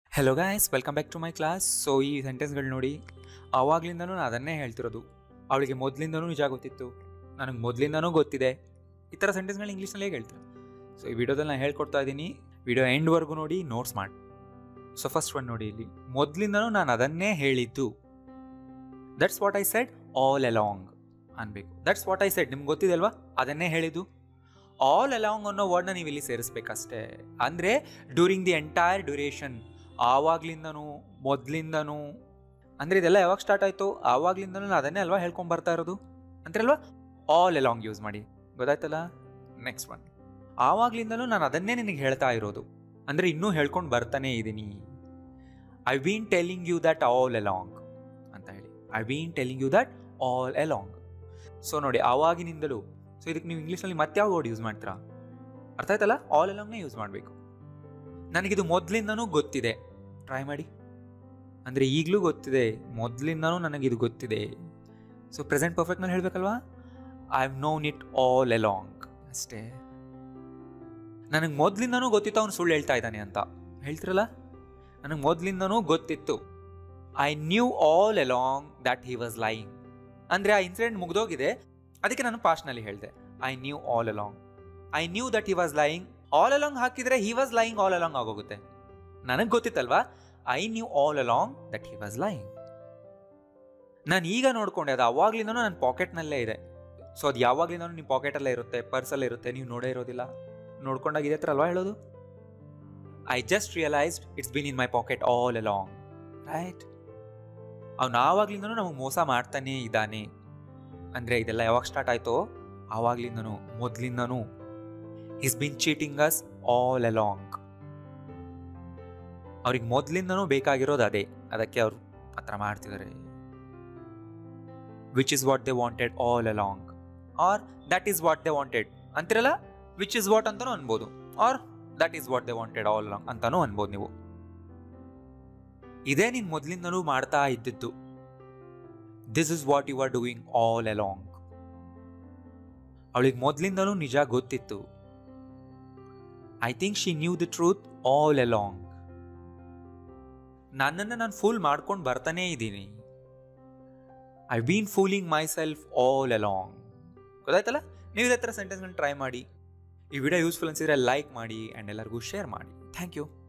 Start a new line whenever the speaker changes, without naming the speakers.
hello guys welcome back to my class so ಈ ಸೆಂಟೆನ್ಸ್ಗಳು ನೋಡಿ ಆವಾಗ್ಲಿಂದನೂ ನಾನು ಅದನ್ನೇ ಹೇಳ್ತಿರೋದು ಅವಳಿಗೆ ಮೊದಲಿಂದನೂ ನಿಜ ಗೊತ್ತಿತ್ತು ನನಗೆ ಮೊದಲಿಂದನೂ ಗೊತ್ತಿದೆ ಈ ಥರ ಸೆಂಟೆನ್ಸ್ಗಳು ಇಂಗ್ಲೀಷ್ನಲ್ಲಿ ಹೇಗೆ ಹೇಳ್ತಾರೆ ಸೊ ಈ ವಿಡಿಯೋದಲ್ಲಿ ನಾನು ಹೇಳ್ಕೊಡ್ತಾ ಇದ್ದೀನಿ ವಿಡಿಯೋ ಎಂಡ್ವರೆಗೂ ನೋಡಿ ನೋಟ್ಸ್ ಮಾಡಿ ಸೊ ಫಸ್ಟ್ ಒನ್ ನೋಡಿ ಇಲ್ಲಿ ಮೊದಲಿಂದನೂ ನಾನು ಅದನ್ನೇ ಹೇಳಿದ್ದು that's what I said all along ಅನ್ಬೇಕು ದಟ್ಸ್ ವಾಟ್ ಐ ಸೆಡ್ ನಿಮ್ಗೆ ಗೊತ್ತಿದೆ ಅಲ್ವಾ ಅದನ್ನೇ ಹೇಳಿದ್ದು ಆಲ್ ಅಲಾಂಗ್ ಅನ್ನೋ ವರ್ಡ್ನ ನೀವು ಇಲ್ಲಿ ಸೇರಿಸ್ಬೇಕಷ್ಟೇ ಅಂದರೆ ಡ್ಯೂರಿಂಗ್ ದಿ ಎಂಟೈರ್ ಡ್ಯೂರೇಷನ್ ಆವಾಗ್ಲಿಂದನೂ ಮೊದಲಿಂದನೂ ಅಂದರೆ ಇದೆಲ್ಲ ಯಾವಾಗ ಸ್ಟಾರ್ಟ್ ಆಯಿತು ಆವಾಗ್ಲಿಂದನೂ ನಾನು ಅದನ್ನೇ ಅಲ್ವಾ ಹೇಳ್ಕೊಂಡು ಬರ್ತಾ ಇರೋದು ಅಂತಾರಲ್ವಾ ಆಲ್ ಅಲಾಂಗ್ ಯೂಸ್ ಮಾಡಿ ಗೊತ್ತಾಯ್ತಲ್ಲ ನೆಕ್ಸ್ಟ್ ಒನ್ ಆವಾಗ್ಲಿಂದನೂ ನಾನು ಅದನ್ನೇ ನಿನಗೆ ಹೇಳ್ತಾ ಇರೋದು ಅಂದರೆ ಇನ್ನೂ ಹೇಳ್ಕೊಂಡು ಬರ್ತಾನೆ ಇದ್ದೀನಿ I been telling you that all along ಅಂತ ಹೇಳಿ I been telling you that all along so ನೋಡಿ ಆವಾಗಿನಿಂದಲೂ ಸೊ ಇದಕ್ಕೆ ನೀವು ಇಂಗ್ಲೀಷ್ನಲ್ಲಿ ಮತ್ತೆ ಯಾವ ವರ್ಡ್ ಯೂಸ್ ಮಾಡ್ತೀರಾ ಅರ್ಥ ಆಯ್ತಲ್ಲ ಆಲ್ ಅಲಾಂಗ್ನೇ ಯೂಸ್ ಮಾಡಬೇಕು ನನಗಿದು ಮೊದಲಿಂದನೂ ಗೊತ್ತಿದೆ ಟ್ರೈ ಮಾಡಿ ಅಂದರೆ ಈಗಲೂ ಗೊತ್ತಿದೆ ಮೊದಲಿಂದನೂ ನನಗಿದು ಗೊತ್ತಿದೆ ಸೊ ಪ್ರೆಸೆಂಟ್ ಪರ್ಫೆಕ್ಟ್ನಲ್ಲಿ ಹೇಳಬೇಕಲ್ವಾ I have known it all along ಅಷ್ಟೇ ನನಗೆ ಮೊದಲಿಂದನೂ ಗೊತ್ತಿತ್ತು ಅವನು ಸುಳ್ಳು ಹೇಳ್ತಾ ಇದ್ದಾನೆ ಅಂತ ಹೇಳ್ತಿರಲ್ಲ ನನಗೆ ಮೊದಲಿಂದನೂ ಗೊತ್ತಿತ್ತು I knew all along that he was lying ಅಂದರೆ ಆ ಇನ್ಸಿಡೆಂಟ್ ಮುಗ್ದೋಗಿದೆ ಅದಕ್ಕೆ ನಾನು ಪಾಸ್ಟ್ನಲ್ಲಿ ಹೇಳಿದೆ I knew all along I knew that he was lying all along ಹಾಕಿದರೆ he was lying all along ಆಗೋಗುತ್ತೆ ನನಗೆ ಗೊತ್ತಿತ್ತಲ್ವಾ I knew all along that he was lying ನಾನು ಈಗ ನೋಡ್ಕೊಂಡೆ ಅದು ಅವಾಗ್ಲಿಂದನೂ ನನ್ನ ಪಾಕೆಟ್ನಲ್ಲೇ ಇದೆ ಸೊ ಅದು ಯಾವಾಗ್ಲಿಂದನೂ ನಿಮ್ಮ ಪಾಕೆಟಲ್ಲೇ ಇರುತ್ತೆ ಪರ್ಸಲ್ಲೇ ಇರುತ್ತೆ ನೀವು ನೋಡೇ ಇರೋದಿಲ್ಲ ನೋಡ್ಕೊಂಡಾಗ ಇದೇ ಥರ ಅಲ್ವಾ ಹೇಳೋದು I just realised it's been in my pocket all along right ಅವ್ನು ಆವಾಗ್ಲಿಂದನೂ ನಮಗೆ ಮೋಸ ಮಾಡ್ತಾನೇ ಇದ್ದಾನೆ ಅಂದರೆ ಇದೆಲ್ಲ ಯಾವಾಗ ಸ್ಟಾರ್ಟ್ ಆಯಿತೋ ಆವಾಗ್ಲಿಂದನೂ ಮೊದಲಿಂದನೂ is been cheating us all along ಅವ್ರಿಗೆ ಮೊದಲಿಂದನೂ ಬೇಕಾಗಿರೋದು ಅದೇ ಅದಕ್ಕೆ ಅವರು ಆ ಥರ ಮಾಡ್ತಿದ್ದಾರೆ which is what they wanted all along or that is what they wanted ಅಂತಿರಲ್ಲ ವಿಚ್ ಇಸ್ ವಾಟ್ ಅಂತಾನೂ ಅನ್ಬೋದು or that is what they wanted all along ಅಂತಾನೂ ಅನ್ಬೋದು ನೀವು ಇದೇ ನೀನು ಮೊದಲಿಂದನೂ ಮಾಡ್ತಾ ಇದ್ದಿದ್ದು this is what you are doing all along ಅವಳಿಗೆ ಮೊದಲಿಂದನೂ ನಿಜ ಗೊತ್ತಿತ್ತು I think she knew the truth all along ನನ್ನನ್ನು ನಾನು ಫೂಲ್ ಮಾಡ್ಕೊಂಡು ಬರ್ತಾನೇ ಇದ್ದೀನಿ I been fooling myself all along ಗೊತ್ತಾಯ್ತಲ್ಲ ನೀವು ಇದೇ ಥರ ಸೆಂಟೆನ್ಸ್ಗಳನ್ನ ಟ್ರೈ ಮಾಡಿ ಈ ವಿಡಿಯೋ ಯೂಸ್ಫುಲ್ ಅನ್ಸಿದ್ರೆ ಲೈಕ್ ಮಾಡಿ ಆ್ಯಂಡ್ ಎಲ್ಲರಿಗೂ ಶೇರ್ ಮಾಡಿ ಥ್ಯಾಂಕ್ ಯು